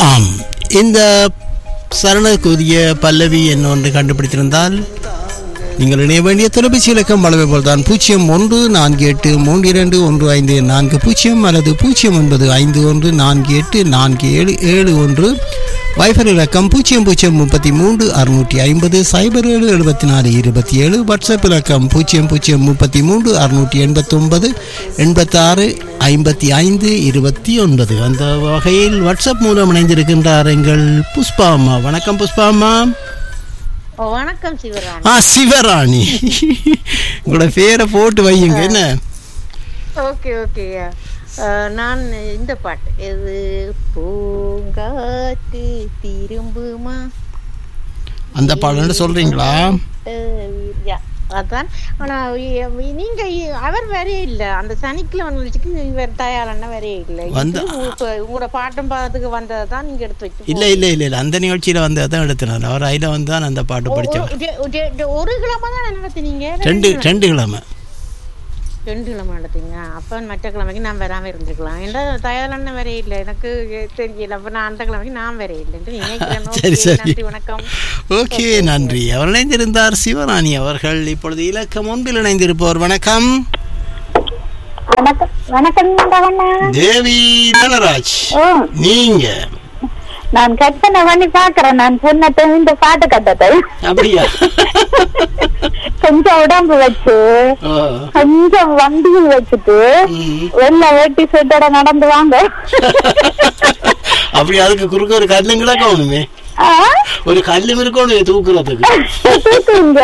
ஆம் இந்த சரணக்குரிய பல்லவி என்ன ஒன்று கண்டுபிடித்திருந்தால் நீங்கள் இணைய வேண்டிய தொலைபேசி இலக்கம் வளமை போல்தான் பூஜ்ஜியம் ஒன்று நான்கு எட்டு மூன்று இரண்டு ஒன்று ஐந்து நான்கு பூஜ்ஜியம் அல்லது பூஜ்ஜியம் ஒன்பது ஐந்து ஒன்று நான்கு எட்டு நான்கு ஏழு ஏழு ஒன்று வைஃபர் இலக்கம் பூஜ்ஜியம் பூஜ்ஜியம் முப்பத்தி மூன்று அறுநூற்றி ஐம்பது சைபர் ஏழு எழுபத்தி நாலு இருபத்தி ஏழு வாட்ஸ்அப் இலக்கம் பூஜ்ஜியம் பூஜ்ஜியம் முப்பத்தி மூன்று அறுநூற்றி எண்பத்தொன்பது எண்பத்தாறு ஐம்பத்தி ஐந்து இருபத்தி ஒன்பது அந்த வகையில் வாட்ஸ்அப் மூலம் இணைந்திருக்கின்றார் எங்கள் புஷ்பா அம்மா வணக்கம் புஷ்பா அம்மா ஓ, வணக்கம் சிவராணி ஆ சிவராணி உங்களோட பேரை போட்டு வையுங்க என்ன ஓகே ஓகே நான் இந்த பாட்டு இது பூங்காத்து திரும்புமா அந்த பாடல்னு சொல்றீங்களா அஹ், யா, அதான் ஆனா இ- நீங்க இ- அவர் வரே இல்ல அந்த சனிக்கிழமை நிகழ்ச்சிக்கு இவர் தயாரண்ண வரே இல்ல வந்த- இது உங்க- உங்களோட பாட்டும் பாதத்துக்கு வந்ததை தான் நீங்க எடுத்து வச்சு இல்ல இல்ல இல்ல இல்ல அந்த நிகழ்ச்சியில வந்து அதான் எடுத்தினார் அவர் அதில் வந்து தான் அந்த பாட்டு படித்தவர் ஒரு- ஒரு- ஒரு- ஒரு கிழமை தான் நடத்தினீங்க ரெண்டு ரெண்டு கிழமை ரெண்டு கிழமை நடத்தீங்க அப்ப மற்ற கிழமைக்கு நான் வராம இருந்திருக்கலாம் ஏன்னா தயாரண்ண வரே இல்லை எனக்கு தெரியல அப்ப நான் அந்த கிழமைக்கு நான் வரே இல்லைன்னு நினைக்கிறேன் சரி Okay, சரி நன்றி வணக்கம் ஓகே நன்றி அவர் இணைந்திருந்தார் சிவராணி அவர்கள் இப்பொழுது இலக்கம் ஒன்றில் இணைந்திருப்பவர் வணக்கம் வணக்கம் வணக்கம் ரவண்ணா தேவி தனராஜ் ஓ நீங்க நான் கற்பனை பண்ணி பாக்குறேன் நான் சொன்னதை இந்த பாட்டு கட்டத்தை அப்படியா கொஞ்சம் உடம்பு வச்சு ஓ, கொஞ்சம் வண்டியும் வச்சுட்டு ம். வெள்ள வேட்டி சட்டோட நடந்து வாங்க அப்படி அதுக்கு குறுக்க ஒரு கல்லும் கிடக்கணுமே ஆ? ஒரு கல்லும் இருக்கணும் தூக்குறதுக்கு தூக்குங்க.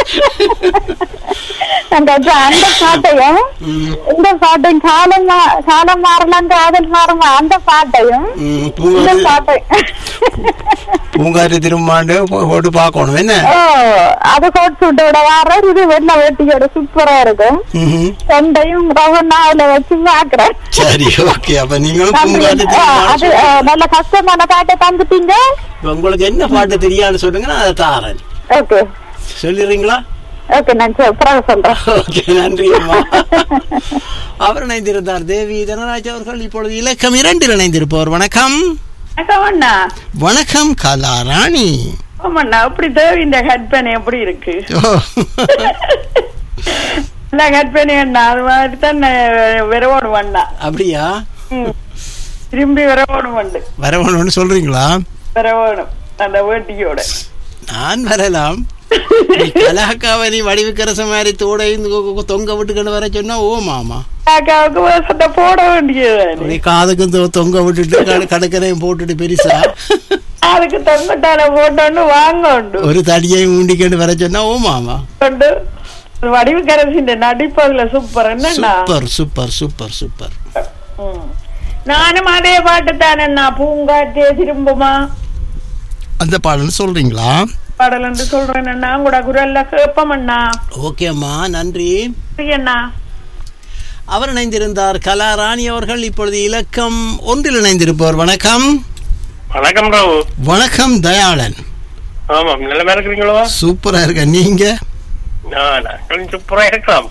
அந்த அந்த பாட்டையும் ம், இந்த பாட்டையும் காலம் மா- காலம் மாறலாம் காதல் மாறுமா அந்த பாட்டையும் ம், இந்த பூங்காற்று பாட்டை பூங்காற்று திரும்பாண்டு போ- போட்டு பார்க்கணும் என்ன ஓ அது கோட் சூட்டோட வர இது வெள்ள வேட்டியோட சூப்பரா இருக்கும் ம்ஹும். ரெண்டையும் ரவண்ணாவில வச்சு பாக்குறேன் சரி ஓகே அப்ப நீங்களும் நன்றி. பூங்காற்று ஆ, அது திரும்பாண்டு ஆ, நல்ல கஷ்டமான பாட்டை தந்துட்டீங்க இப்ப உங்களுக்கு என்ன பாட்டு தெரியாதுன்னு சொல்லுங்க நான் அதை தாரேன் ஓகே சொல்லிடுறீங்களா ஓகே நான் சொ- பிறகு சொல்றேன் ஓகே நன்றி அம்மா அவர் இணைந்திருந்தார் தேவி தனராஜ் அவர்கள் இப்பொழுது இலக்கம் இரண்டில் இணைந்திருப்பவர் வணக்கம் வணக்கம் அண்ணா வணக்கம் கலாராணி ஆமாண்ணா அப்படி தேவை இந்த ஹெட்பேன் எப்படி இருக்கு ஓ. இல்ல ஹெட்பேன் அண்ணா அது மாதிரி தான் விரவோடும் அண்ணா அப்படியா ம். திரும்பி விரவோடும் உண்டு வரவணும்னு சொல்றீங்களா விரவோடும் அந்த வேட்டியோட நான் வரலாம் நீ கலாக்காவை நீ வடிவுக்கரச மாதிரி தோடையும் தொ- தொங்க விட்டுக்கிட்டு வர சொன்னா ஓ மாமா காக்காவுக்கு வேஷத்தை போட வேண்டியது அப்படி காதுக்கும் தொ- தொங்க விட்டுட்டு கடு- கடற்கரையும் போட்டுட்டு பெருசா அதுக்கு தொங்கட்டால போட்டோன்னு வாங்க உண்டு ஒரு தடியையும் ஊண்டிக்கிட்டு வர சொன்னா ஓ மாமா உண்டு வடிவுக்கரசின் நடிப்பு அதுல சூப்பர் என்னண்ணா சூப்பர் சூப்பர் சூப்பர் சூப்பர் ம். நானும் அதே பாட்டு தானண்ணா பூங்காற்றே திரும்புமா அந்த பாடல் சொல்றீங்களா பாடல் என்று சொல்றேன் அண்ணா கூட குரல்ல கேப்பம் அண்ணா ஓகே அம்மா நன்றி அண்ணா அவர் இணைந்திருந்தார் கலாராணி அவர்கள் இப்பொழுது இலக்கம் ஒன்றில் இணைந்திருப்பவர் வணக்கம் வணக்கம் ராவு வணக்கம் தயாளன் ஆமாம் நிலைமை இருக்கிறீங்களோ சூப்பரா இருக்க நீங்க ஆ, நாங்களும் சூப்பரா இருக்கலாம்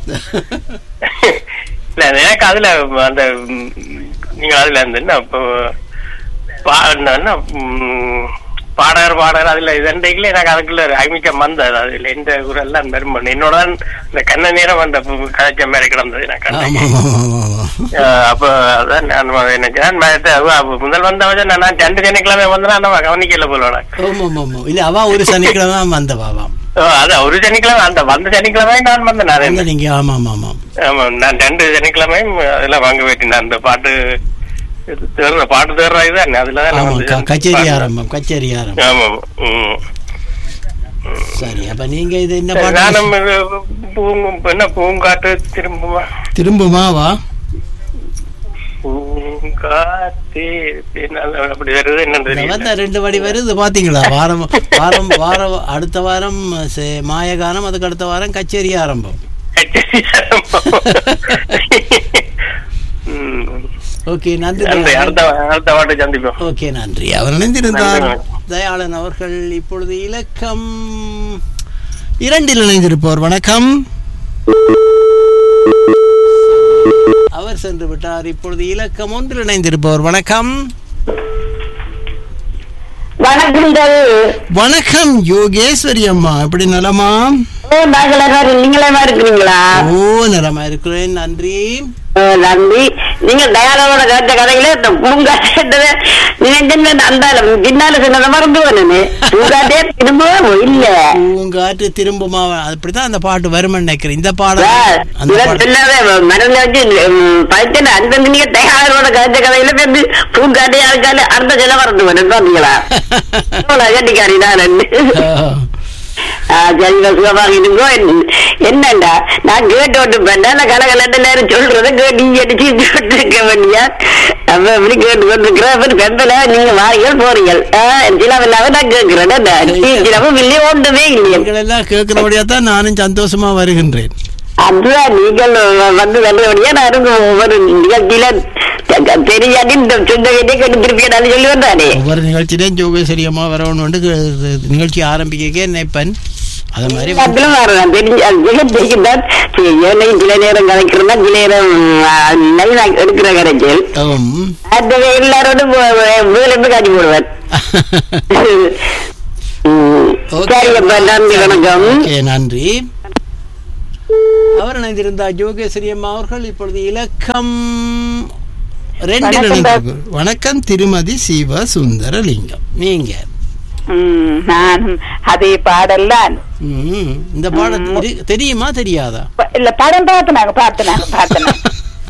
இல்ல எனக்கு அதுல அந்த ம், நீங்க அதுல இந்த என்ன இப்போ, பா- என்ன, என்ன, ம், பாடகர் பாடகர் அதுல இதண்டைக்குள்ள எனக்கு அதுக்குள்ள ஐமிக்கம் வந்தது அதுல எந்த குரல்லாம் பெரும்பன் என்னோட தான் இந்த கண்ண நேரம் அந்த பு- கதைச்ச மாதிரி கிடந்தது எனக்கு ஆமா அன்னைக்கு. ஆமா ஆமா ஆமா ஆ, அப்ப அதான் நான் நினைச்சேன் மத்த- அவ முதல் வந்தவங்க நான் நான் ரெண்டு சனிக்கிழமை வந்தேன் நான் கவனிக்கல போல உனக்கு. ஆமா ஆமா ஆமா இல்ல அவ ஒரு சனிக்கிழமை வந்தவாவாம் ஓ, அதான் ஒரு சனிக்கிழமை அந்த வந்த சனிக்கிழமை நான் வந்தேன் நான் இல்ல நீங்க ஆமா ஆமா ஆமா ஆமா நான் ரெண்டு சனிக்கிழமையும் அதெல்லாம் வாங்க போயிட்டேன் அந்த பாட்டு இது தேர்ற பாட்டு தேர்ற இதுதான் அதுல தான் நான் ஆமா வந்து க- கச்சேரி பாடினேன். ஆரம்பம் கச்சேரி ஆரம்பம் ஆமா ஆமா. ம். சரி அப்ப நீங்க இது என்ன சரி, பாட்டு நானும் இது பூங்கு என்ன பூங்காட்டு திரும்புமா திரும்புமா வா பூங்காத்து என்ன அது அப்படி வருது என்னன்னு இந்த தெரியல வந்த ரெண்டு வாடி வருது பாத்தீங்களா வாரம் வாரம் வாரம் அடுத்த வாரம் சே- மாயகானம் அதுக்கு அடுத்த வாரம் கச்சேரி ஆரம்பம் ம். ஓகே நன்றி நன்றி தயாளன். அடுத்த அடுத்த வாட்டை சந்திப்போம் ஓகே நன்றி அவர் இணைந்திருந்தார் நன்றி. தயாளன் அவர்கள் இப்பொழுது இலக்கம் இரண்டில் இணைந்திருப்பவர் வணக்கம் அவர் சென்று விட்டார் இப்பொழுது இலக்கம் ஒன்றில் இணைந்திருப்பவர் வணக்கம் வணக்கங்கள் வணக்கம் யோகேஸ்வரி அம்மா எப்படி நலமா ஓ நாங்கள் எல்லாரும் நீங்களே இருக்கிறீங்களா ஓ நலமா இருக்கிறேன் நன்றி ஓ, நன்றி நீங்க தயாராவோட கேட்ட கதையில இந்த பூங்காட்டதை நினைச்சு அந்த பின்னால சொன்னதை மறந்து போனேன்னு பூங்காட்டே திரும்பவும் இல்ல பூங்காற்று திரும்புமா அப்படித்தான் அந்த பாட்டு வரும்னு நினைக்கிறேன் இந்த பாடல் சார், அந்த இதை பாடல் சொல்லாத மறந்து வச்சு படிச்சேன் அந்த நீங்க தயாரோட கேட்ட கதையில வந்து பூங்காட்டே அதுக்கால அடுத்த சொல்ல மறந்து போனேன் பாத்தீங்களா கட்டிக்காரி தான் ஜல்வ சுகமாக இருங்கோ என்னண்டா நான் கேட்டு விட்டு பண்ண கலகலட்டு நேரம் சொல்றதை கேட்டு இங்க அடிச்சு கேட்டு இருக்க வேண்டியா அப்ப எப்படி கேட்டு கொண்டிருக்கிறேன் அப்புறம் பெம்பல நீங்க வாரீங்கள் போறீங்கள் சிலவு இல்லாம நான் கேட்கிறேன் சிலவு இல்லையே ஒன்றுமே இல்லையே நீங்கள் எல்லாம் கேட்கிறபடியா தான் நானும் சந்தோஷமா வருகின்றேன் அதுதான் நீங்கள் வந்து நல்லபடியா நான் இருக்கும் ஒவ்வொரு நிகழ்ச்சியில தெரியாட்டி இந்த சொந்த வீட்டை கேட்டு திருப்பி நான் சொல்லி வந்தானே ஒவ்வொரு நிகழ்ச்சியிலையும் யோகேஸ்வரி அம்மா வரணும்னு கே- நிகழ்ச்சி ஆரம்பிக்கே நினைப்பேன் அது மாதிரி அதிலும் வரலாம் தெரிஞ்சு அது ஜெகத்தான் ஏழையும் சில நேரம் கலைக்கிறதா சில நேரம் லைன் எடுக்கிற கரைச்சல் ஆம். அந்த எல்லாரோடும் வீடு காட்சி போடுவார் ம். ஓகே. சரி அப்ப நன்றி வணக்கம் ஓகே நன்றி அவர் இணைந்திருந்தா யோகேஸ்வரி அம்மா அவர்கள் இப்பொழுது இலக்கம் ரெண்டு வணக்கம், இணைந்திருக்கு. வணக்கம் திருமதி சிவ சுந்தரலிங்கம் நீங்க ம், நானும் அதே பாடல் தான் ம், இந்த பாடம் தெரி- தெரியுமா தெரியாதா ப- இல்ல படம் பார்த்தனாங்க பார்த்தனாங்க பார்த்தனாங்க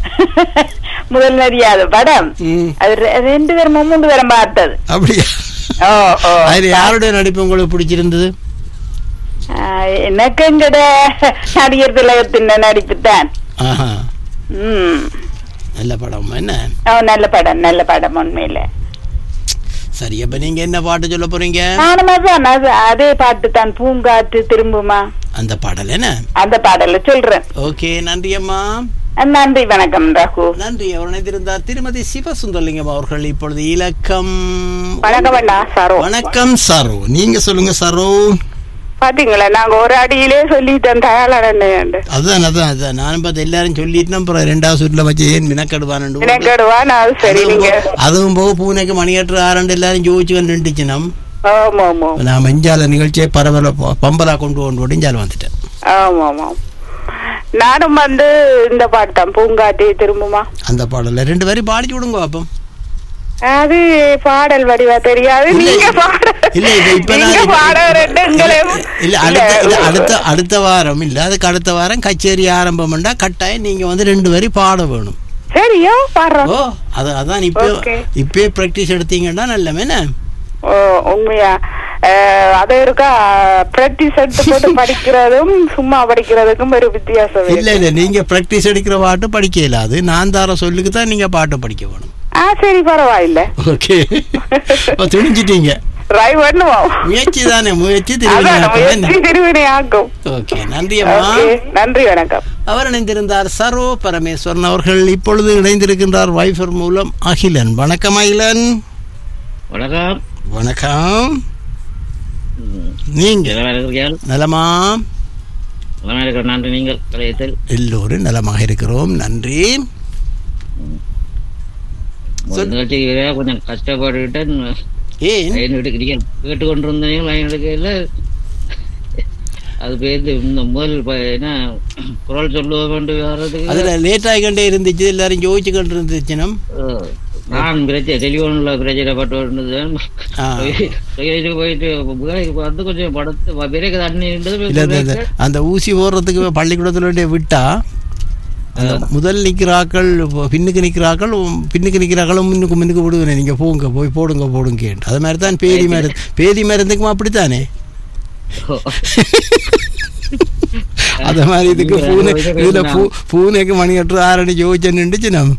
முதல் தெரியாது படம் ம், அது ரெ- ரெண்டு பேரும் மூன்று பேரும் பார்த்தது அப்படியா ஓ ஓ அதுல யாருடைய நடிப்பு உங்களுக்கு பிடிச்சிருந்தது ஆ, எனக்கு எங்கட நடிகர் திலகத்தின் நடிப்பு தான் ஆஹா ம் நல்ல படம் என்ன ஓ நல்ல படம் நல்ல படம் உண்மையில சரி அப்ப நீங்க என்ன பாட்டு சொல்ல போறீங்க நானும் அதான் அது- அதே பாட்டு தான் பூங்காற்று திரும்புமா அந்த பாடல் என்ன அந்த பாடல சொல்றேன் ஓகே நன்றி அம்மா நன்றி வணக்கம் ரகு நன்றி அவர் இணைந்திருந்தார் திருமதி சிவசுந்தரலிங்கம் அவர்கள் இப்பொழுது இலக்கம் வணக்கம் அண்ணா சரோ வணக்கம் சரோ நீங்க சொல்லுங்க சரோ பாத்தீங்களா நாங்க ஒரு அடியிலே சொல்லிட்டோம் தயாளன் அதுதான் அதான் அதான் நானும் பார்த்து எல்லாரும் சொல்லிட்டு அப்புறம் ரெண்டாவது சுற்றுல வச்சு ஏன் மினக்கெடுவான்னு எனக்கடுவா நான் சரி நீங்க அதுவும் போக பூனைக்கு மணியற்ற ஆரண்டு எல்லாரும் ஜோதிச்சு வந்து நின்றுச்சு நம் ஆமா ஆமா நான் மஞ்சால நிகழ்ச்சியை பரவல பம்பலா கொண்டு கொண்டு ஒடிஞ்சால் வந்துட்டேன் ஆமா ஆமா நானும் வந்து இந்த பாட்டு தான் பூங்காட்டி திரும்புமா அந்த பாடல ரெண்டு பேரும் பாடிச்சு விடுங்க அப்போ அது பாடல் வடிவா தெரியாது இல்ல, நீங்க பாட இல்ல இப்ப இப்ப நான் நீங்க இப்ப- பாட ரெண்டு எங்களை இல்ல அடுத்த இல்ல, அடுத்த அடுத்த வாரம் இல்ல அதுக்கு அடுத்த வாரம் கச்சேரி ஆரம்பம்ண்டா கட்டாயம் நீங்க வந்து ரெண்டு வரி பாட வேணும் சரியோ பாடுறோம் ஓ அது அதான் இப்போ Okay. இப்பயே பிராக்டிஸ் எடுத்தீங்கன்னா நல்ல என்ன ஓ உண்மையா அஹ், அது இருக்கா பிராக்டிஸ் எடுத்து போட்டு படிக்கிறதும் சும்மா படிக்கிறதுக்கும் ஒரு வித்தியாசம் இல்ல இருக்கு. இல்ல நீங்க பிராக்டிஸ் எடுக்கிற பாட்டு படிக்க இயலாது நான் தார சொல்லுக்கு தான் நீங்க பாட்டு படிக்க வேணும் ஆ சரி பரவாயில்ல ஓகே துணிஞ்சிட்டீங்க ட்ரை பண்ணுவோம் முயற்சி தானே முயற்சி அதான் திருவிழா முயற்சி திருவினை ஆக்கும் ஓகே நன்றி அம்மா ஓகே நன்றி வணக்கம் அவர் இணைந்திருந்தார் சரோ பரமேஸ்வரன் அவர்கள் இப்பொழுது இணைந்திருக்கின்றார் வைஃபர் மூலம் அகிலன் வணக்கம் அகிலன் வணக்கம் வணக்கம் நீங்க நலமா இருக்கிறீர்கள் நலமா நலமா இருக்கிற நன்றி நீங்கள் கலையத்தில் எல்லோரும் நலமாக இருக்கிறோம் நன்றி ஒரு நிகழ்ச்சிக்கு கொஞ்சம் கஷ்டப்பட்டுட்டு ஏன் லைன் எடுக்கிறீர்கள் கேட்டுக்கொண்டிருந்தீங்க லைன் எடுக்கல அது பேருந்து இந்த முதல் ப- என்ன குரல் சொல்லுவ கொண்டு வர்றதுக்கு அதுல லேட் ஆகிக்கொண்டே இருந்துச்சு எல்லாரும் ஜோதிச்சு கொண்டு இருந்துச்சு நம் அஹ், நான் பிரச்சனை டெலிஃபோன்ல பிரச்சனை பட்டு இருந்தது ஆ. தொழிலுக்கு போயிட்டு இப்ப வந்து கொஞ்சம் படத்து பிறகு தண்ணி இல்ல இந்த- இருந்தது இந்த- அந்த ஊசி போடுறதுக்கு பள்ளிக்கூடத்துல விட்டா அந்த முதல் நிக்கிறாக்கள் இப்போ பின்னுக்கு நிக்கிறாக்கள் பின்னுக்கு நிக்கிறாக்களும் முன்னுக்கு முன்னுக்கு விடுவேன் நீங்க போங்க போய் போடுங்க போடுங்க அது மாதிரி தான் பேதி மருந்து பேதி மருந்துக்குமா அப்படித்தானே அத மாதிரி இதுக்கு பூனை இதுல பூ பூனைக்கு மணி கட்டுற ஆறடி யோசிச்சு நின்றுச்சு நம்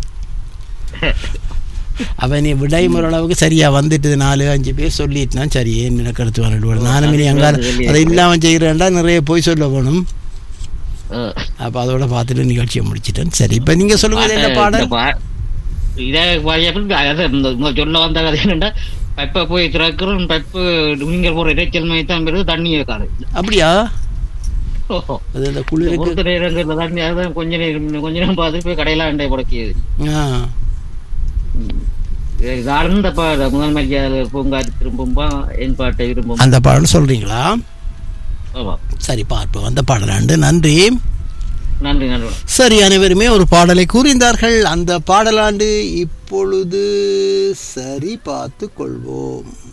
அவன் நீ விடைமுறை அளவுக்கு சரியா வந்துட்டு நாலு அஞ்சு பேர் சொல்லிட்டுனா சரி ஏன் எனக்கு எடுத்து வந்துட்டு நானும் இனி அங்க அதை இல்லாம செய்கிறேன்டா நிறைய போய் சொல்ல போகணும் அஹ். அப்ப அதோட பார்த்துட்டு நிகழ்ச்சியை முடிச்சிட்டேன் சரி இப்ப நீங்க சொல்லுங்க இது என்ன பாடல் இந்த பா- இதே பாடியப்ப அதான் இந்த இந்த சொல்ல வந்த கதை என்னன்னா பெப்ப போய் திறக்கிறோம் பெப்பு நீங்கள் போற இறைச்சல் மைத்தான் பிறகு தண்ணி இருக்காது அப்படியா அது இந்த குளிருக்கு ஒருத்தர் நேரங்கள்ல தண்ணி அதான் கொஞ்ச நேரம் கொஞ்ச நேரம் பார்த்து போய் கடையில அண்டை புடக்கியது ஆ. இது அழுந்த பாட முதல் மரியாதை பூங்காற்று திரும்பும்பா என் பாட்டை விரும்பும் அந்த பாடல் சொல்றீங்களா ஆமா சரி பார்ப்போம் அந்த பாடலாண்டு நன்றி நன்றி நன்றி சரி அனைவருமே ஒரு பாடலை கூறியிருந்தார்கள் அந்த பாடலாண்டு இப்பொழுது சரி பார்த்து கொள்வோம்